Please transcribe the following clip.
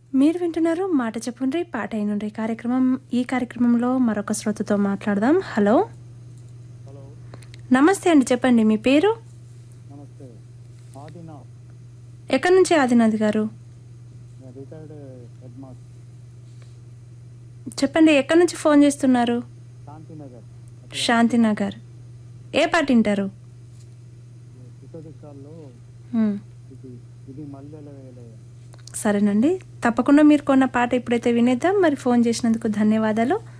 మీరు వింటున్నారు మాట చెప్పుండ్రి పాట అయినుండ్రి కార్యక్రమం ఈ కార్యక్రమంలో మరొక శ్రోతతో మాట్లాడదాం హలో హలో నమస్తే అండి చెప్పండి మీ పేరు నమస్తే ఆదినాథ్ ఎక్కడి నుంచి ఆదినాథ్ గారు నేను రిటైర్డ్ హెడ్ మాస్టర్ చెప్పండి ఎక్కడి నుంచి ఫోన్ చేస్తున్నారు శాంతినగర్ శాంతినగర్ ఏ పాట వింటారు చిత్తదిక్కాల్లో హ్మ్. ఇది ఇది మల్లెల వేలే సరేనండి తప్పకుండా మీరు కొన్న పాట ఇప్పుడైతే వినేద్దాం మరి ఫోన్ చేసినందుకు ధన్యవాదాలు